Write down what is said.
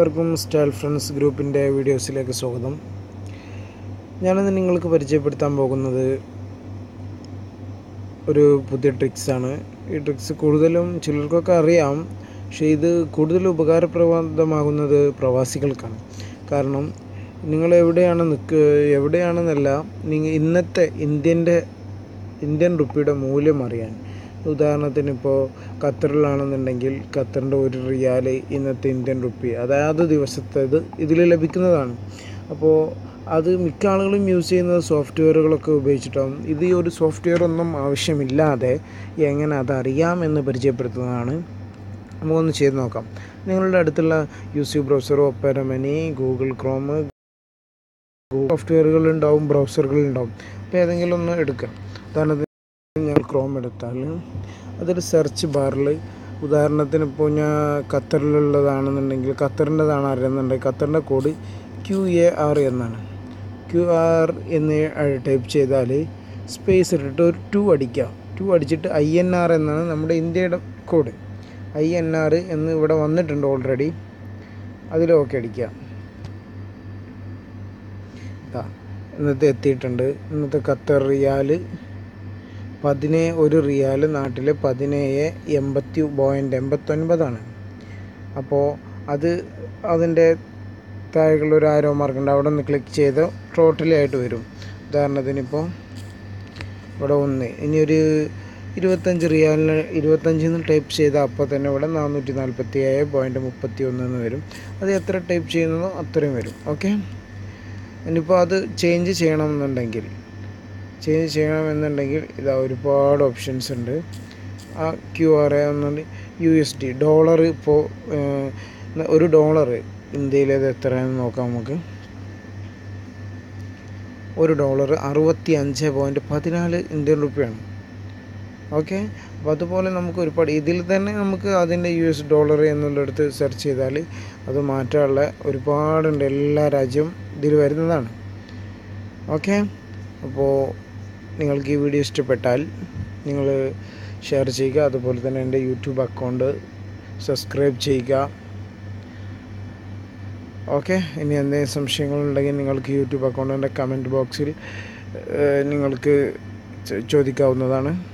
ഏവർക്കും style friends ഗ്രൂപ്പിൻ്റെ വീഡിയോസിലേക്ക് സ്വാഗതം ഞാനിന്ന് നിങ്ങൾക്ക് പരിചയപ്പെടുത്താൻ പോകുന്നത് ഒരു പുതിയ ട്രിക്സാണ് ഈ ട്രിക്സ് കൂടുതലും ചിലർക്കൊക്കെ അറിയാം പക്ഷേ ഇത് കൂടുതൽ ഉപകാരപ്രദമാകുന്നത് പ്രവാസികൾക്കാണ് കാരണം നിങ്ങൾ എവിടെയാണ് നിൽക്കുക എവിടെയാണെന്നല്ല നിങ്ങൾ ഇന്നത്തെ ഇന്ത്യൻ്റെ ഇന്ത്യൻ റുപ്പിയുടെ മൂല്യം അറിയാൻ ഉദാഹരണത്തിന് ഇപ്പോൾ ഖത്തറിലാണെന്നുണ്ടെങ്കിൽ ഖത്തറിൻ്റെ ഒരു റിയാൽ ഇന്നത്തെ ഇന്ത്യൻ റുപ്പി അതായത് ദിവസത്തേത് ഇതിൽ ലഭിക്കുന്നതാണ് അപ്പോൾ അത് മിക്ക ആളുകളും യൂസ് ചെയ്യുന്നത് സോഫ്റ്റ്വെയറുകളൊക്കെ ഉപയോഗിച്ചിട്ടാവും ഇത് ഈ ഒരു സോഫ്റ്റ്വെയർ ഒന്നും ആവശ്യമില്ലാതെ എങ്ങനെ അതറിയാമെന്ന് പരിചയപ്പെടുത്തുന്നതാണ് നമുക്കൊന്ന് ചെയ്ത് നോക്കാം നിങ്ങളുടെ അടുത്തുള്ള യൂട്യൂബ് ബ്രൗസർ ഒപ്പരമനി ഗൂഗിൾ ക്രോം സോഫ്റ്റ്വെയറുകൾ ഉണ്ടാവും ബ്രൗസറുകൾ ഉണ്ടാവും അപ്പോൾ ഏതെങ്കിലും ഒന്ന് എടുക്കാം ഉദാഹരണത്തിന് ഞങ്ങൾ ക്രോം എടുത്താൽ അതൊരു സെർച്ച് ബാറിൽ ഉദാഹരണത്തിന് ഇപ്പോൾ ഞാൻ ഖത്തറിലുള്ളതാണെന്നുണ്ടെങ്കിൽ ഖത്തറിൻ്റെതാണ് അറിയുന്നുണ്ടെങ്കിൽ ഖത്തറിൻ്റെ കോഡ് ക്യു എ ആർ എന്നാണ് ക്യു ആർ എന്ന് ടൈപ്പ് ചെയ്താൽ സ്പേസ് ഇട്ടിട്ട് ഒരു ടു അടിക്കുക ടു അടിച്ചിട്ട് ഐ എൻ ആർ എന്നാണ് നമ്മുടെ ഇന്ത്യയുടെ കോഡ് ഐ എൻ ആർ എന്ന് ഇവിടെ വന്നിട്ടുണ്ട് ഓൾറെഡി അതിൽ ഓക്കെ അടിക്കുക ഇതാ ഇന്നത്തെ എത്തിയിട്ടുണ്ട് ഇന്നത്തെ ഖത്തർ റിയാൽ പതിനേ ഒരു റിയാൽ നാട്ടിൽ പതിനേഴ് എൺപത്തി പോയിൻ്റ് എൺപത്തൊൻപതാണ് അപ്പോൾ അത് അതിൻ്റെ താഴെയുള്ള ഒരു ആരോ മാർക്കുണ്ട് അവിടെ ഒന്ന് ക്ലിക്ക് ചെയ്ത് ടോട്ടലായിട്ട് വരും ഉദാഹരണത്തിന് ഇപ്പോൾ ഇവിടെ ഒന്ന് ഇനി ഒരു ഇരുപത്തഞ്ച് റിയാലിന് ഇരുപത്തഞ്ചിന്ന് ടൈപ്പ് ചെയ്താൽ അപ്പോൾ തന്നെ ഇവിടെ നാനൂറ്റി നാൽപ്പത്തി ഏഴ് പോയിൻറ്റ് മുപ്പത്തി ഒന്ന് എന്ന് വരും അത് എത്ര ടൈപ്പ് ചെയ്യുന്നതോ അത്രയും വരും ഓക്കെ ഇനിയിപ്പോൾ അത് ചേഞ്ച് ചെയ്യണമെന്നുണ്ടെങ്കിൽ ചേഞ്ച് ചെയ്യണമെന്നുണ്ടെങ്കിൽ ഇതാ ഒരുപാട് ഓപ്ഷൻസ് ഉണ്ട് ആ ക്യു ആർ എ എന്നുണ്ട് യു എസ് ഡി ഡോളർ ഇപ്പോൾ ഒരു ഡോളർ ഇന്ത്യയിലേത് എത്രയാണെന്ന് നോക്കാം നമുക്ക് ഒരു ഡോളർ അറുപത്തി അഞ്ച് പോയിൻറ്റ് പതിനാല് ഇന്ത്യൻ റുപ്യാണ് ഓക്കെ അപ്പോൾ അതുപോലെ നമുക്ക് ഒരുപാട് ഇതിൽ തന്നെ നമുക്ക് അതിൻ്റെ യു എസ് ഡോളർ എന്നുള്ളിടത്ത് സെർച്ച് ചെയ്താൽ അത് മാറ്റാനുള്ള ഒരുപാടുണ്ട് എല്ലാ രാജ്യവും ഇതിൽ വരുന്നതാണ് ഓക്കെ അപ്പോൾ നിങ്ങൾക്ക് ഈ വീഡിയോ ഇഷ്ടപ്പെട്ടാൽ നിങ്ങൾ ഷെയർ ചെയ്യുക അതുപോലെ തന്നെ എൻ്റെ യൂട്യൂബ് അക്കൗണ്ട് സബ്സ്ക്രൈബ് ചെയ്യുക ഓക്കെ ഇനി എന്തെങ്കിലും സംശയങ്ങളുണ്ടെങ്കിൽ നിങ്ങൾക്ക് യൂട്യൂബ് അക്കൗണ്ടിൻ്റെ കമൻറ്റ് ബോക്സിൽ നിങ്ങൾക്ക് ചോദിക്കാവുന്നതാണ്